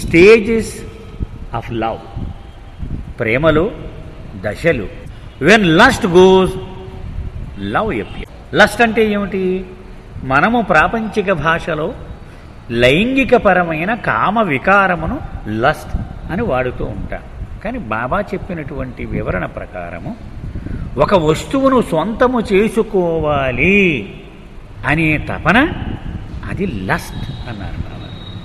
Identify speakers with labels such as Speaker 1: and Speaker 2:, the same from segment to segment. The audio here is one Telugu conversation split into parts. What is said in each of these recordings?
Speaker 1: స్టేజెస్ ఆఫ్ లవ్ ప్రేమలో దశలు వెన్ లస్ట్ గోస్ లవ్ ఎప్పియ లస్ట్ అంటే ఏమిటి మనము ప్రాపంచిక భాషలో లైంగికపరమైన కామ వికారమును లస్ట్ అని వాడుతూ ఉంటాం కానీ బాబా చెప్పినటువంటి వివరణ ప్రకారము ఒక వస్తువును సొంతము చేసుకోవాలి అనే తపన అది లస్ట్ అన్నారు బాబా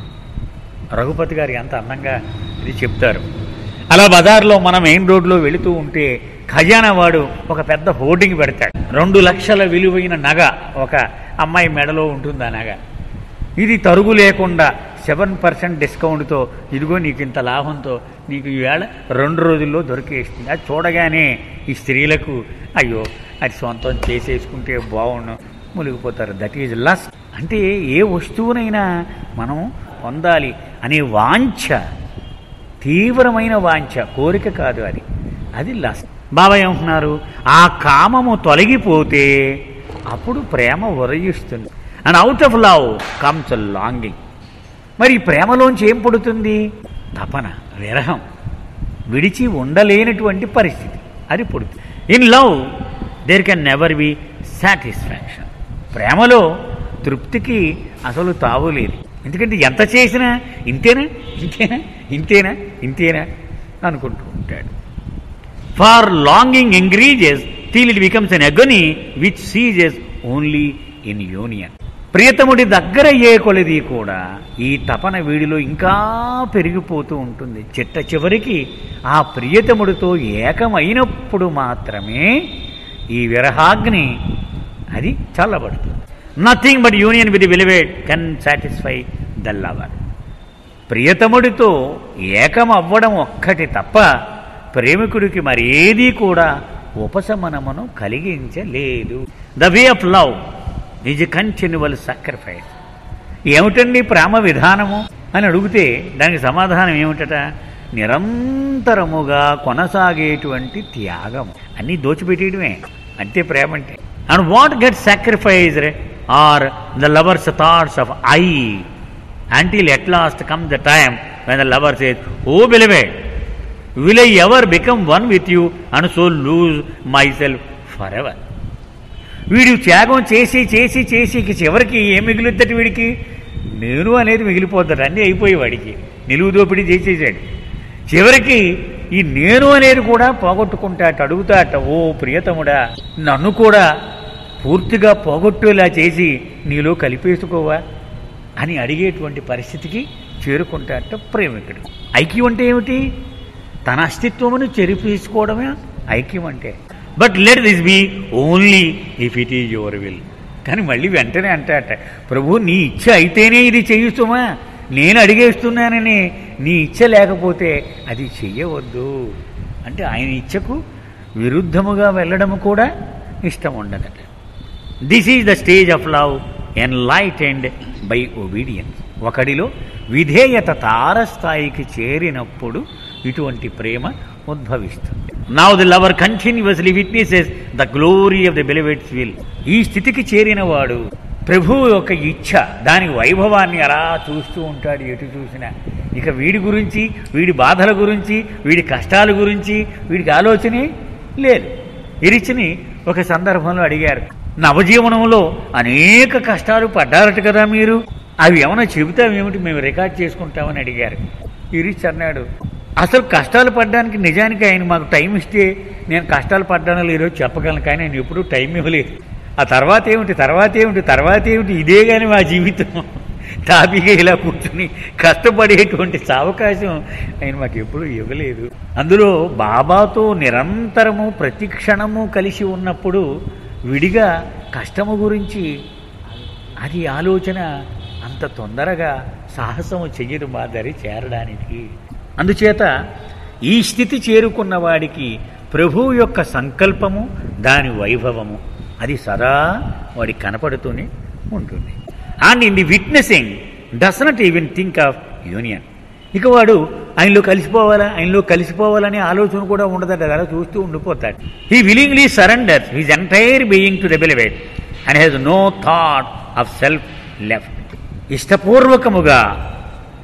Speaker 1: రఘుపతి గారు ఎంత అందంగా ఇది చెప్తారు అలా బజార్లో మనం మెయిన్ రోడ్లో వెళుతూ ఉంటే ఖజానా వాడు ఒక పెద్ద హోర్డింగ్ పెడతాడు రెండు లక్షల విలువైన నగ ఒక అమ్మాయి మెడలో ఉంటుంది ఆ నగ ఇది తరుగు లేకుండా సెవెన్ పర్సెంట్ డిస్కౌంట్తో ఇదిగో నీకు ఇంత లాభంతో నీకు ఈవేళ రెండు రోజుల్లో దొరికేస్తుంది అది చూడగానే ఈ స్త్రీలకు అయ్యో అది సొంతం చేసేసుకుంటే బాగుండు మునిగిపోతారు దట్ ఈజ్ లస్ట్ అంటే ఏ వస్తువునైనా మనం పొందాలి అనే వాంఛ తీవ్రమైన వాంఛ కోరిక కాదు అది అది లస్ట్ బాబా ఏమంటున్నారు ఆ కామము తొలగిపోతే అప్పుడు ప్రేమ ఉరయిస్తుంది and out of love comes longing మరి ఈ ప్రేమలోంచి ఏం పుడుతుంది తపన విరహం విడిచి ఉండలేనటువంటి పరిస్థితి అది పుడుతుంది in love there can never be satisfaction ప్రేమలో తృప్తికి అసలు తావులేదు ఎందుకంటే ఎంత చేసినా ఇంతేనా ఇంతేనా ఇంతేనా ఇంతేనా అనుకుంటూ ఉంటాడు for longing increases till it becomes an agony which ceases only in union ప్రియతముడి దగ్గర అయ్యే కొలది కూడా ఈ తపన వీడిలో ఇంకా పెరిగిపోతూ ఉంటుంది చిట్ట చివరికి ఆ ప్రియతముడితో ఏకమైనప్పుడు మాత్రమే ఈ విరహాగ్ని అది చల్లబడుతుంది nothing but union with beloved can satisfy the lover ప్రియతముడితో ఏకం అవ్వడం ఒక్కటి తప్ప ప్రేమికుడికి మరేదీ కూడా ఉపశమనమును కలిగించలేదు the way of love is continual sacrifice ఏమిటండి ప్రేమ విధానము అని అడిగితే దానికి సమాధానం ఏమిటట నిరంతరముగా కొనసాగేటువంటి త్యాగం అన్నీ దోచిపెట్టేయడమే అంతే ప్రేమ అంటే and what get sacrificed are the lover's thoughts of I until at last comes the time when the lover says, Oh beloved, will I ever become one with you and so lose myself forever? వీడు త్యాగం చేసి చేసి చేసి ఇక చివరికి ఏం మిగులుద్దట వీడికి నేను అనేది మిగిలిపోతాడు అన్నీ అయిపోయి వాడికి నిలువు దోపిడీ చేసేసాడు చివరికి ఈ నేను అనేది కూడా పోగొట్టుకుంటాట అడుగుతాట ఓ ప్రియతముడా నన్ను కూడా పూర్తిగా పోగొట్టేలా చేసి నీలో కలిపేసుకోవా అని అడిగేటువంటి పరిస్థితికి చేరుకుంటాట ప్రేమికుడు ఐక్యం అంటే ఏమిటి తన అస్తిత్వమును చెరిపేసుకోవడమే ఐక్యం అంటే but let this be only if it is your will కానీ మళ్ళీ వెంటనే అంటాట ప్రభు నీ ఇచ్చ అయితేనే ఇది చేయిస్తుమా నేను అడిగేస్తున్నానని నీ ఇచ్చ లేకపోతే అది చెయ్యవద్దు అంటే ఆయన ఇచ్చకు విరుద్ధముగా వెళ్ళడము కూడా ఇష్టం ఉండదట this is the stage of love enlightened by obedience ఒకడిలో విధేయత తారస్థాయికి చేరినప్పుడు ఇటువంటి ప్రేమ ఉద్భవిస్తుంది now the lover continuously witnesses the glory of the beloved's will ఈ స్థితికి చేరిన వాడు ప్రభువు యొక్క ఇచ్ఛ దాని వైభవాన్ని అలా చూస్తూ ఉంటాడు ఎటు చూసినా ఇక వీడి గురించి వీడి బాధల గురించి వీడి కష్టాల గురించి వీడికి ఆలోచనే లేదు ఇరిచిని ఒక సందర్భంలో అడిగారు నవజీవనంలో అనేక కష్టాలు పడ్డారట కదా మీరు అవి ఏమైనా చెబుతామేమిటి మేము రికార్డ్ చేసుకుంటామని అడిగారు ఇరిచ్ అన్నాడు అసలు కష్టాలు పడ్డానికి నిజానికి ఆయన మాకు టైం ఇస్తే నేను కష్టాలు పడ్డానో లేదో చెప్పగలను కానీ ఆయన ఎప్పుడూ టైం ఇవ్వలేదు ఆ తర్వాత ఏమిటి తర్వాత ఏమిటి తర్వాత ఏమిటి ఇదే కానీ మా జీవితం టాపిక్గా ఇలా కూర్చుని కష్టపడేటువంటి అవకాశం ఆయన మాకు ఎప్పుడూ ఇవ్వలేదు అందులో బాబాతో నిరంతరము ప్రతి క్షణము కలిసి ఉన్నప్పుడు విడిగా కష్టము గురించి అది ఆలోచన అంత తొందరగా సాహసము చెయ్యదు మా దరి చేరడానికి అందుచేత ఈ స్థితి చేరుకున్న వాడికి ప్రభువు యొక్క సంకల్పము దాని వైభవము అది సదా వాడికి కనపడుతూనే ఉంటుంది and in the witnessing does not even think of union ఇక వాడు ఆయనలో కలిసిపోవాలా ఆయనలో కలిసిపోవాలనే ఆలోచన కూడా ఉండదట అలా చూస్తూ ఉండిపోతాడు he willingly surrender his entire being to the beloved and has no thought of self left ఇష్టపూర్వకముగా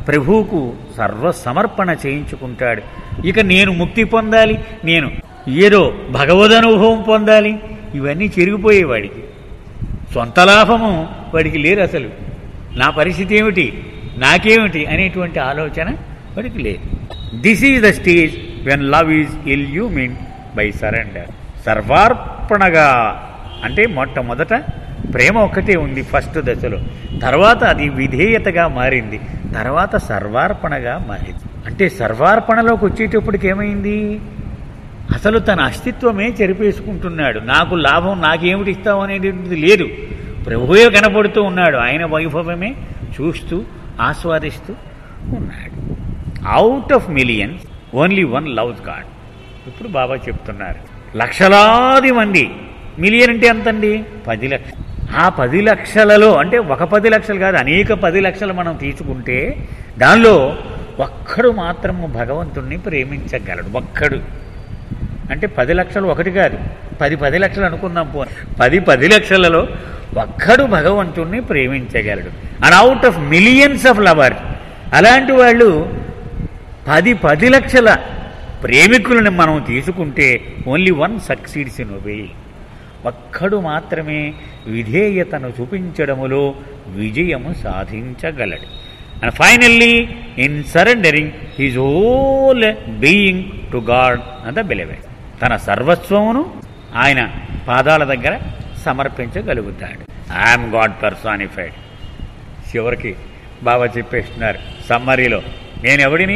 Speaker 1: ప్రభువుకు సర్వసమర్పణ చేయించుకుంటాడు ఇక నేను ముక్తి పొందాలి నేను ఏదో భగవదనుభవం పొందాలి ఇవన్నీ చెరిగిపోయే వాడికి సొంత లాభము వాడికి లేరు అసలు నా పరిస్థితి ఏమిటి నాకేమిటి అనేటువంటి ఆలోచన వాడికి లేదు this is the stage when love is illumined by surrender సర్వార్పణగా అంటే మొట్టమొదట ప్రేమ ఒక్కటే ఉంది ఫస్ట్ దశలో తర్వాత అది విధేయతగా మారింది తర్వాత సర్వార్పణగా మారింది అంటే సర్వార్పణలోకి వచ్చేటప్పటికి ఏమైంది అసలు తన అస్తిత్వమే చెరిపేసుకుంటున్నాడు నాకు లాభం నాకేమిటి ఇస్తావు అనేటువంటిది లేదు ప్రభువే కనపడుతూ ఉన్నాడు ఆయన వైభవమే చూస్తూ ఆస్వాదిస్తూ ఉన్నాడు out of millions only one loves God ఇప్పుడు బాబా చెప్తున్నారు లక్షలాది మంది మిలియన్ అంటే ఎంతండి పది లక్షలు ఆ పది లక్షలలో అంటే ఒక పది లక్షలు కాదు అనేక పది లక్షలు మనం తీసుకుంటే దానిలో ఒక్కడు మాత్రము భగవంతుణ్ణి ప్రేమించగలడు ఒక్కడు అంటే పది లక్షలు ఒకటి కాదు పది పది లక్షలు అనుకుందాం పో పది పది లక్షలలో ఒక్కడు భగవంతుణ్ణి ప్రేమించగలడు and out of millions of lover అలాంటి వాళ్ళు పది పది లక్షల ప్రేమికులను మనం తీసుకుంటే only one succeeds in obey ఒక్కడు మాత్రమే విధేయతను చూపించడములో విజయము సాధించగలడు and finally in surrendering his whole being to God అంత బిలెవెడ్ తన సర్వస్వమును ఆయన పాదాల దగ్గర సమర్పించగలుగుతాడు ఐఎమ్ గాడ్ పర్సానిఫైడ్ చివరికి బాబా చెప్పేస్తున్నారు సమ్మరీలో నేను ఎవడిని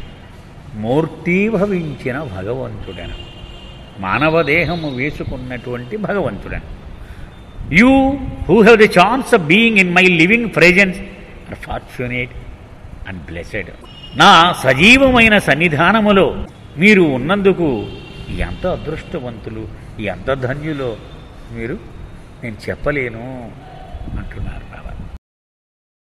Speaker 1: మూర్తీభవించిన భగవంతుడను మానవ దేహము వేసుకున్నటువంటి భగవంతుడను you who have the chance of being in my living presence are fortunate and blessed నా సజీవమైన సన్నిధానములో మీరు ఉన్నందుకు ఎంత అదృష్టవంతులు ఎంత ధన్యులో మీరు నేను చెప్పలేను అంటున్నారు బాబా